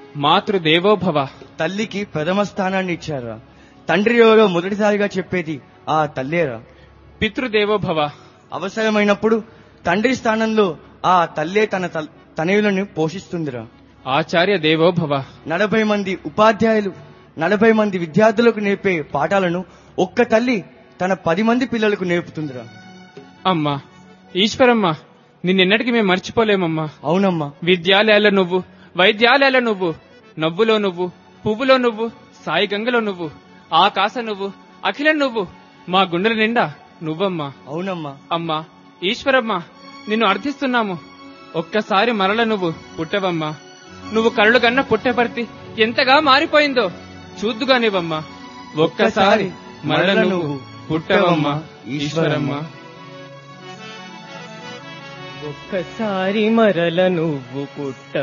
మాతృదేవోభవ తల్లికి ప్రథమ స్థానాన్ని ఇచ్చారా తండ్రి ఎవరో మొదటిసారిగా చెప్పేది ఆ తల్లేరా పితృదేవోభవ అవసరమైనప్పుడు తండ్రి స్థానంలో ఆ తల్లే తన తల్- తనయులను పోషిస్తుందిరా ఆచార్య దేవోభవ నలభై మంది ఉపాధ్యాయులు నలభై మంది విద్యార్థులకు నేర్పే పాఠాలను ఒక్క తల్లి తన పది మంది పిల్లలకు నేర్పుతుందిరా అమ్మా ఈశ్వరమ్మ నిన్నెన్నటికి మేము మర్చిపోలేమమ్మా అవునమ్మా విద్యాలయాల నువ్వు వైద్యాలయాల నువ్వు నవ్వులో నువ్వు పువ్వులో నువ్వు సాయి గంగలో నువ్వు ఆకాశ నువ్వు అఖిల నువ్వు మా గుండెల నిండా నువ్వమ్మా అవునమ్మా అమ్మా ఈశ్వరమ్మ నిన్ను అర్థిస్తున్నాము ఒక్కసారి మరల నువ్వు పుట్టవమ్మా నువ్వు కళ్ళు కన్న పుట్టపర్తి ఎంతగా మారిపోయిందో చూద్దుగా నీవమ్మా ఒక్కసారి మరల నువ్వు పుట్టవమ్మా ఈశ్వరమ్మ ఒక్కసారి మరల నువ్వు పుట్ట